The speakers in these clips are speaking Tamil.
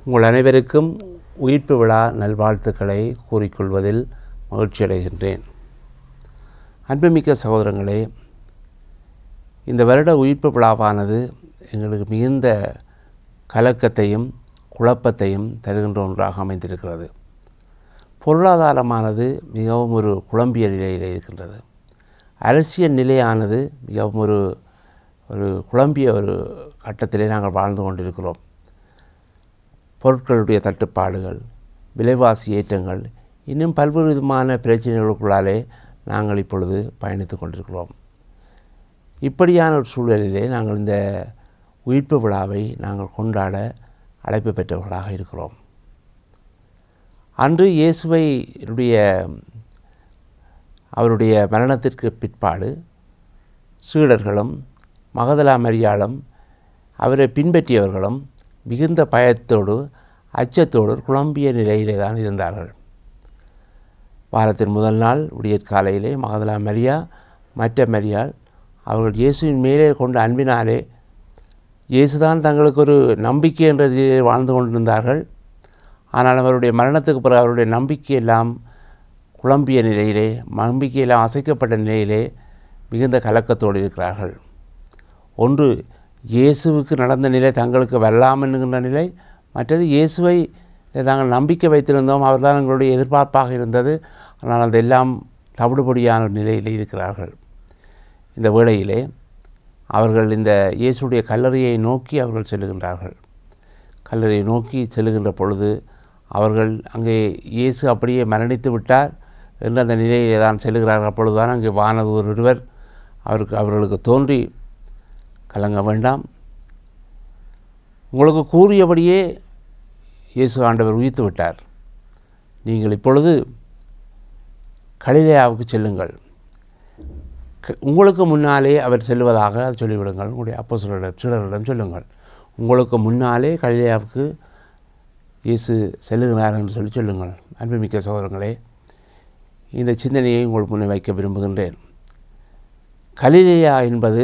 உங்கள் அனைவருக்கும் உயிர்ப்பு விழா நல்வாழ்த்துக்களை கூறிக்கொள்வதில் மகிழ்ச்சி அடைகின்றேன் அன்புமிக்க சகோதரங்களே இந்த வருட உயிர்ப்பு விழாவானது எங்களுக்கு மிகுந்த கலக்கத்தையும் குழப்பத்தையும் தருகின்ற ஒன்றாக அமைந்திருக்கிறது பொருளாதாரமானது மிகவும் ஒரு குழம்பிய நிலையில் இருக்கின்றது அரசியல் நிலையானது மிகவும் ஒரு ஒரு குழம்பிய ஒரு கட்டத்திலே நாங்கள் வாழ்ந்து கொண்டிருக்கிறோம் பொருட்களுடைய தட்டுப்பாடுகள் விலைவாசி ஏற்றங்கள் இன்னும் பல்வேறு விதமான பிரச்சனைகளுக்குள்ளாலே நாங்கள் இப்பொழுது பயணித்து கொண்டிருக்கிறோம் இப்படியான ஒரு சூழலிலே நாங்கள் இந்த உயிர்ப்பு விழாவை நாங்கள் கொண்டாட அழைப்பு பெற்றவர்களாக இருக்கிறோம் அன்று இயேசுவை உடைய அவருடைய மரணத்திற்கு பிற்பாடு சீடர்களும் மகதலா மரியாளும் அவரை பின்பற்றியவர்களும் மிகுந்த பயத்தோடு அச்சத்தோடு குழம்பிய நிலையிலே தான் இருந்தார்கள் வாரத்தின் முதல் நாள் விடியற்காலையிலே மகதலா மரியா மற்ற மரியாள் அவர்கள் இயேசுவின் மேலே கொண்ட அன்பினாலே இயேசுதான் தங்களுக்கு ஒரு நம்பிக்கை என்ற நிலையிலே வாழ்ந்து கொண்டிருந்தார்கள் ஆனால் அவருடைய மரணத்துக்கு பிறகு அவருடைய நம்பிக்கை எல்லாம் குழம்பிய நிலையிலே நம்பிக்கையெல்லாம் அசைக்கப்பட்ட நிலையிலே மிகுந்த கலக்கத்தோடு இருக்கிறார்கள் ஒன்று இயேசுவுக்கு நடந்த நிலை தங்களுக்கு வரலாம் என்கின்ற நிலை மற்றது இயேசுவை தாங்கள் நம்பிக்கை வைத்திருந்தோம் அவர்தான் எங்களுடைய எதிர்பார்ப்பாக இருந்தது ஆனால் அதெல்லாம் தவிடுபடியான நிலையில் இருக்கிறார்கள் இந்த வேளையிலே அவர்கள் இந்த இயேசுடைய கல்லறையை நோக்கி அவர்கள் செல்லுகின்றார்கள் கல்லறையை நோக்கி செல்லுகின்ற பொழுது அவர்கள் அங்கே இயேசு அப்படியே மரணித்து விட்டார் என்ற அந்த நிலையிலே தான் செல்லுகிறார்கள் அப்பொழுதுதான் அங்கே வானதூர் ஒருவர் அவருக்கு அவர்களுக்கு தோன்றி கலங்க வேண்டாம் உங்களுக்கு கூறியபடியே இயேசு ஆண்டவர் உயிர்த்து விட்டார் நீங்கள் இப்பொழுது கலிலேயாவுக்கு செல்லுங்கள் உங்களுக்கு முன்னாலே அவர் செல்வதாக அது சொல்லிவிடுங்கள் உங்களுடைய அப்போ சிலரிடம் சிலரிடம் சொல்லுங்கள் உங்களுக்கு முன்னாலே கலிலேயாவுக்கு இயேசு செல்லுகிறார் என்று சொல்லி சொல்லுங்கள் அன்புமிக்க சகோதரங்களே இந்த சிந்தனையை உங்கள் முன்னே வைக்க விரும்புகின்றேன் கலிலேயா என்பது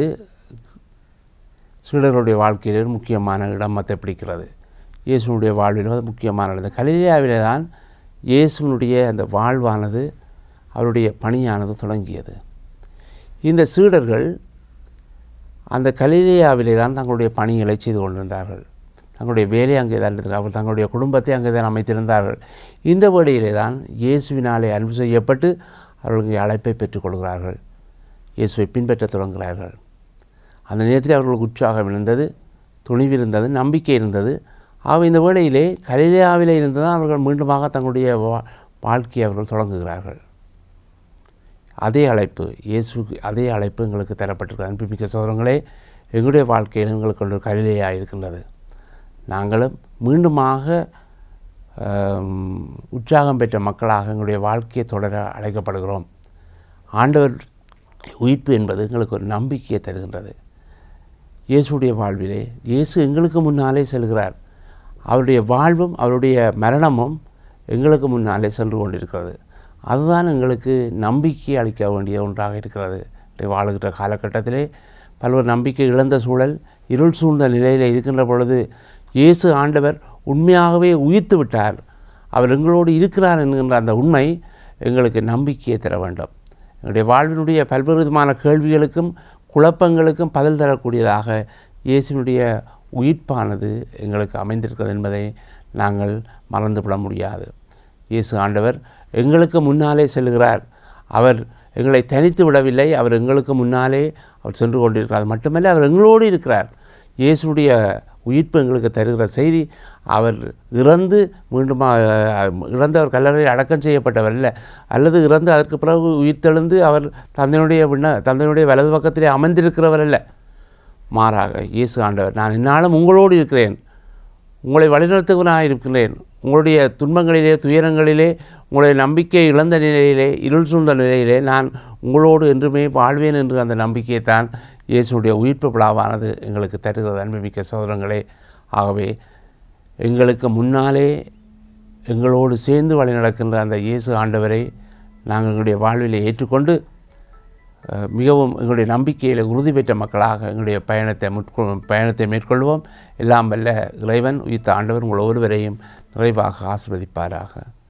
சீடர்களுடைய வாழ்க்கையில் முக்கியமான இடமத்தை பிடிக்கிறது இயேசுனுடைய வாழ்வில் அது முக்கியமான இடம் கலிலேயாவிலே தான் இயேசுனுடைய அந்த வாழ்வானது அவருடைய பணியானது தொடங்கியது இந்த சீடர்கள் அந்த கலிலேயாவிலே தான் தங்களுடைய பணிகளை செய்து கொண்டிருந்தார்கள் தங்களுடைய வேலை அங்கே தான் அவர் தங்களுடைய குடும்பத்தை அங்கே தான் அமைத்திருந்தார்கள் இந்த வேளையிலே தான் இயேசுவினாலே அன்பு செய்யப்பட்டு அவர்களுக்கு அழைப்பை பெற்றுக்கொள்கிறார்கள் இயேசுவை பின்பற்றத் தொடங்குகிறார்கள் அந்த நேரத்தில் அவர்களுக்கு உற்சாகம் இருந்தது துணிவு இருந்தது நம்பிக்கை இருந்தது ஆக இந்த வேளையிலே கலிலேயாவிலே இருந்து தான் அவர்கள் மீண்டுமாக தங்களுடைய வா வாழ்க்கையை அவர்கள் தொடங்குகிறார்கள் அதே அழைப்பு இயேசுக்கு அதே அழைப்பு எங்களுக்கு தரப்பட்டிருக்கிறது அன்புமிக்க சோதரங்களே எங்களுடைய வாழ்க்கையில் எங்களுக்கு ஒரு கலிலேயாக இருக்கின்றது நாங்களும் மீண்டுமாக உற்சாகம் பெற்ற மக்களாக எங்களுடைய வாழ்க்கையை தொடர அழைக்கப்படுகிறோம் ஆண்டவர் உயிர்ப்பு என்பது எங்களுக்கு ஒரு நம்பிக்கையை தருகின்றது இயேசுடைய வாழ்விலே இயேசு எங்களுக்கு முன்னாலே செல்கிறார் அவருடைய வாழ்வும் அவருடைய மரணமும் எங்களுக்கு முன்னாலே சென்று கொண்டிருக்கிறது அதுதான் எங்களுக்கு நம்பிக்கை அளிக்க வேண்டிய ஒன்றாக இருக்கிறது வாழுகிற காலகட்டத்திலே பல்வேறு நம்பிக்கை இழந்த சூழல் இருள் சூழ்ந்த நிலையில் இருக்கின்ற பொழுது இயேசு ஆண்டவர் உண்மையாகவே உயிர்த்து விட்டார் அவர் எங்களோடு இருக்கிறார் என்கின்ற அந்த உண்மை எங்களுக்கு நம்பிக்கையை தர வேண்டும் எங்களுடைய வாழ்வினுடைய பல்வேறு விதமான கேள்விகளுக்கும் குழப்பங்களுக்கும் பதில் தரக்கூடியதாக இயேசுனுடைய உயிர்ப்பானது எங்களுக்கு அமைந்திருக்கிறது என்பதை நாங்கள் மறந்துவிட முடியாது இயேசு ஆண்டவர் எங்களுக்கு முன்னாலே செல்கிறார் அவர் எங்களை தனித்து விடவில்லை அவர் எங்களுக்கு முன்னாலே அவர் சென்று கொண்டிருக்கிறார் அது மட்டுமல்ல அவர் எங்களோடு இருக்கிறார் இயேசுடைய உயிர்ப்பு எங்களுக்கு தருகிற செய்தி அவர் இறந்து மீண்டும் இறந்து அவர் கல்லறையில் அடக்கம் செய்யப்பட்டவர் இல்லை அல்லது இறந்து அதற்கு பிறகு உயிர்த்தெழுந்து அவர் தந்தையுடைய விண்ண தந்தையுடைய வலது பக்கத்திலே அமர்ந்திருக்கிறவர் அல்ல மாறாக இயேசு ஆண்டவர் நான் என்னாலும் உங்களோடு இருக்கிறேன் உங்களை வழிநடத்துவனாக இருக்கின்றேன் உங்களுடைய துன்பங்களிலே துயரங்களிலே உங்களுடைய நம்பிக்கை இழந்த நிலையிலே இருள் சூழ்ந்த நிலையிலே நான் உங்களோடு என்றுமே வாழ்வேன் என்று அந்த நம்பிக்கையை தான் இயேசுடைய உயிர்ப்பு விழாவானது எங்களுக்கு தருகிறது அன்புமிக்க சோதரங்களே ஆகவே எங்களுக்கு முன்னாலே எங்களோடு சேர்ந்து வழி நடக்கின்ற அந்த இயேசு ஆண்டவரை நாங்கள் எங்களுடைய வாழ்விலே ஏற்றுக்கொண்டு அஹ், மிகவும் எங்களுடைய நம்பிக்கையில் உறுதி பெற்ற மக்களாக எங்களுடைய பயணத்தை முற்கொ பயணத்தை மேற்கொள்வோம் எல்லாம் வல்ல இறைவன் உயிர்த்த ஆண்டவர் உங்கள் ஒருவரையும் நிறைவாக ஆசிர்வதிப்பாராக